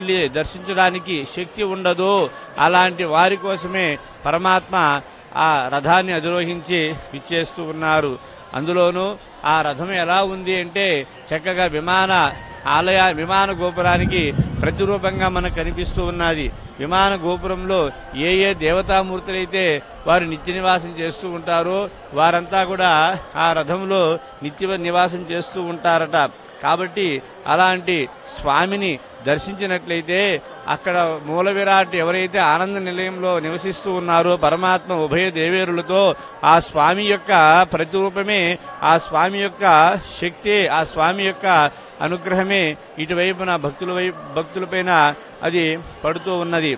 వెళ్ళి దర్శించడానికి శక్తి ఉండదు అలాంటి వారి కోసమే పరమాత్మ ఆ రథాన్ని అధిరోహించి విచ్చేస్తూ ఉన్నారు అందులోనూ ఆ రథం ఎలా ఉంది అంటే చక్కగా విమాన ఆలయ విమాన గోపురానికి ప్రతిరూపంగా మనకు కనిపిస్తూ ఉన్నది విమాన గోపురంలో ఏ ఏ దేవతామూర్తులైతే వారు నిత్య నివాసం చేస్తూ ఉంటారో వారంతా కూడా ఆ రథంలో నిత్య నివాసం చేస్తూ ఉంటారట కాబట్టి అలాంటి స్వామిని దర్శించినట్లయితే అక్కడ మూల విరాట్ ఎవరైతే ఆనంద నిలయంలో నివసిస్తూ ఉన్నారో పరమాత్మ ఉభయ దేవేరులతో ఆ స్వామి యొక్క ప్రతిరూపమే ఆ స్వామి యొక్క శక్తి ఆ స్వామి యొక్క అనుగ్రహమే ఇటువైపున భక్తుల వైపు భక్తులపైన అది పడుతూ ఉన్నది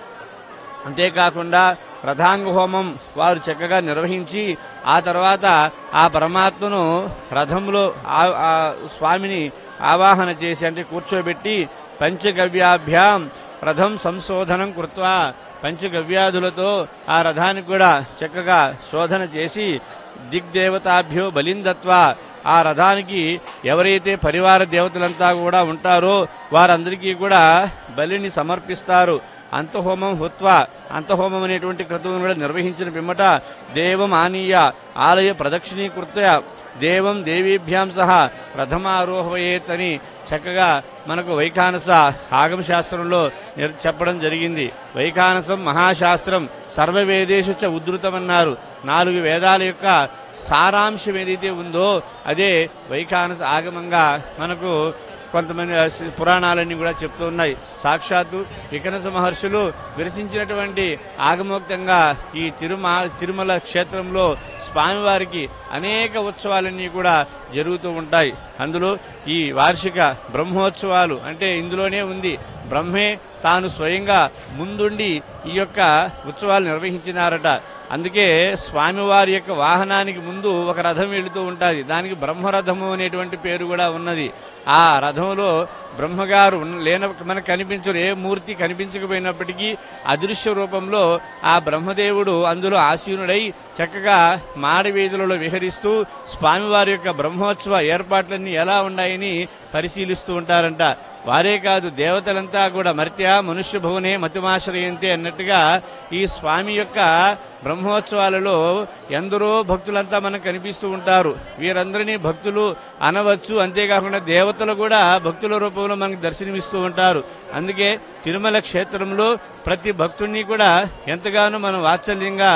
అంతేకాకుండా రథాంగ హోమం వారు చక్కగా నిర్వహించి ఆ తర్వాత ఆ పరమాత్మను రథంలో ఆ- ఆ స్వామిని ఆవాహన చేసి అంటే కూర్చోబెట్టి పంచగవ్యాభ్యాం రథం సంశోధనం కృత్వా పంచగవ్యాధులతో ఆ రథానికి కూడా చక్కగా శోధన చేసి దిగ్దేవతాభ్యో బలిందత్వా ఆ రథానికి ఎవరైతే పరివార దేవతలంతా కూడా ఉంటారో వారందరికీ కూడా బలిని సమర్పిస్తారు అంతహోమం హుత్వా అంతహోమం అనేటువంటి క్రతువును కూడా నిర్వహించిన పిమ్మట దేవం ఆనీయ ఆలయ ప్రదక్షిణీకృత దేవం దేవీభ్యాం సహా రథమారోహయేత్ అని చక్కగా మనకు వైఖానస ఆగమ శాస్త్రంలో నిర్- చెప్పడం జరిగింది వైఖానసం మహాశాస్త్రం సర్వవేదేశు చ ఉద్ధృతమన్నారు నాలుగు వేదాల యొక్క సారాంశం ఏదైతే ఉందో అదే వైఖానస ఆగమంగా మనకు కొంతమంది ఆ సి- పురాణాలన్నీ కూడా చెప్తూ ఉన్నాయి సాక్షాత్తు వికనస మహర్షులు విరచించినటువంటి ఆగమోక్తంగా ఈ తిరుమ తిరుమల క్షేత్రంలో స్వామివారికి అనేక ఉత్సవాలన్నీ కూడా జరుగుతూ ఉంటాయి అందులో ఈ వార్షిక బ్రహ్మోత్సవాలు అంటే ఇందులోనే ఉంది బ్రహ్మే తాను స్వయంగా ముందుండి ఈ యొక్క ఉత్సవాలు నిర్వహించినారట అందుకే స్వామివారి యొక్క వాహనానికి ముందు ఒక రథం వెళుతూ ఉంటుంది దానికి బ్రహ్మరథము అనేటువంటి పేరు కూడా ఉన్నది ఆ రథంలో బ్రహ్మగారు ఉన్న- లేన మనకు కనిపించరు ఏ మూర్తి కనిపించకపోయినప్పటికీ అదృశ్య రూపంలో ఆ బ్రహ్మదేవుడు అందులో ఆసీనుడై చక్కగా మాడవీధులలో విహరిస్తూ స్వామివారి యొక్క బ్రహ్మోత్సవ ఏర్పాట్లన్నీ ఎలా ఉన్నాయని పరిశీలిస్తూ ఉంటారంట వారే కాదు దేవతలంతా కూడా మర్త్య మనుష్య భువనే మతిమాశ్రయంతే అన్నట్టుగా ఈ స్వామి యొక్క బ్రహ్మోత్సవాలలో ఎందరో భక్తులంతా మనకు కనిపిస్తూ ఉంటారు వీరందరినీ భక్తులు అనవచ్చు అంతేకాకుండా దేవతలు కూడా భక్తుల రూపంలో మనకు దర్శనమిస్తూ ఉంటారు అందుకే తిరుమల క్షేత్రంలో ప్రతి భక్తుడిని కూడా ఎంతగానో మనం వాత్సల్యంగా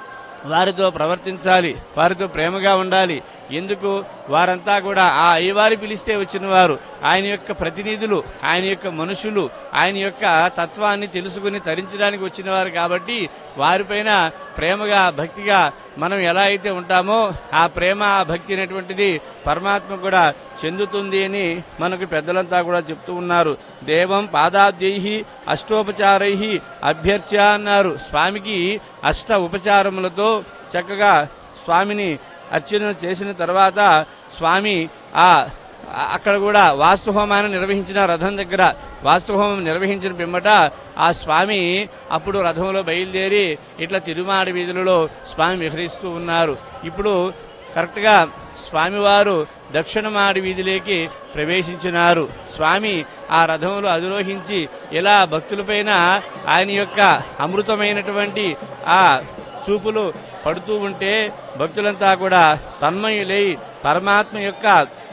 వారితో ప్రవర్తించాలి వారితో ప్రేమగా ఉండాలి ఎందుకు వారంతా కూడా ఆ అయ్యవారి పిలిస్తే వచ్చిన వారు ఆయన యొక్క ప్రతినిధులు ఆయన యొక్క మనుషులు ఆయన యొక్క తత్వాన్ని తెలుసుకుని తరించడానికి వచ్చిన వారు కాబట్టి వారిపైన ప్రేమగా భక్తిగా మనం ఎలా అయితే ఉంటామో ఆ ప్రేమ ఆ భక్తి అనేటువంటిది పరమాత్మ కూడా చెందుతుంది అని మనకు పెద్దలంతా కూడా చెప్తూ ఉన్నారు దేవం పాదాద్యై అష్టోపచారై అభ్యర్చ అన్నారు స్వామికి అష్ట ఉపచారములతో చక్కగా స్వామిని అర్చన చేసిన తర్వాత స్వామి ఆ ఆ- అక్కడ కూడా వాస్తుహోమాన్ని నిర్వహించిన రథం దగ్గర వాస్తుహోమం నిర్వహించిన పిమ్మట ఆ స్వామి అప్పుడు రథంలో బయలుదేరి ఇట్లా తిరుమాడి వీధులలో స్వామి విహరిస్తూ ఉన్నారు ఇప్పుడు కరెక్ట్గా స్వామివారు దక్షిణమాడి వీధిలోకి ప్రవేశించినారు స్వామి ఆ రథంలో అధిరోహించి ఇలా భక్తులపైన ఆయన యొక్క అమృతమైనటువంటి ఆ చూపులు పడుతూ ఉంటే భక్తులంతా కూడా తన్మయులై పరమాత్మ యొక్క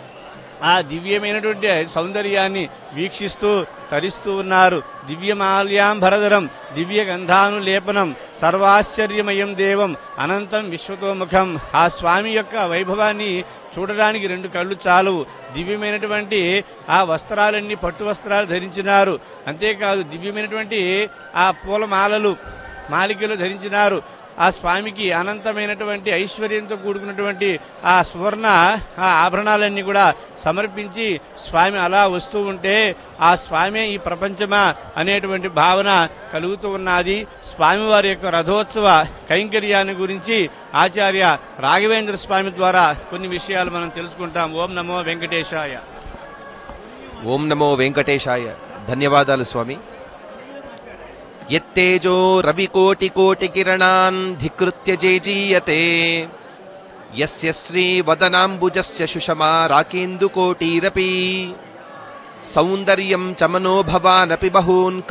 ఆ దివ్యమైనటువంటి సౌందర్యాన్ని వీక్షిస్తూ తరిస్తూ ఉన్నారు దివ్యమాల్యాంబరధరం దివ్య గంధానులేపనం సర్వాశ్చర్యమయం దేవం అనంతం విశ్వతోముఖం ఆ స్వామి యొక్క వైభవాన్ని చూడడానికి రెండు కళ్ళు చాలవు దివ్యమైనటువంటి ఆ వస్త్రాలన్నీ పట్టు వస్త్రాలు ధరించినారు అంతేకాదు దివ్యమైనటువంటి ఆ పూలమాలలు మాలికలు ధరించినారు ఆ స్వామికి అనంతమైనటువంటి ఐశ్వర్యంతో కూడుకున్నటువంటి ఆ సువర్ణ ఆ ఆభరణాలన్నీ కూడా సమర్పించి స్వామి అలా వస్తూ ఉంటే ఆ స్వామి ఈ ప్రపంచమా అనేటువంటి భావన కలుగుతూ ఉన్నది స్వామివారి యొక్క రథోత్సవ కైంకర్యాన్ని గురించి ఆచార్య రాఘవేంద్ర స్వామి ద్వారా కొన్ని విషయాలు మనం తెలుసుకుంటాం ఓం నమో వెంకటేశాయ ఓం నమో వెంకటేశాయ ధన్యవాదాలు స్వామి యత్తేజో రవికోటి కోటి కిరణాన్ ధికృత్య జేజీయతే యస్య శ్రీ వదనాంబుజస్య సుషమా రాకేందు కోటీరపి సౌందర్యం చ మనోభవానపి బహూన్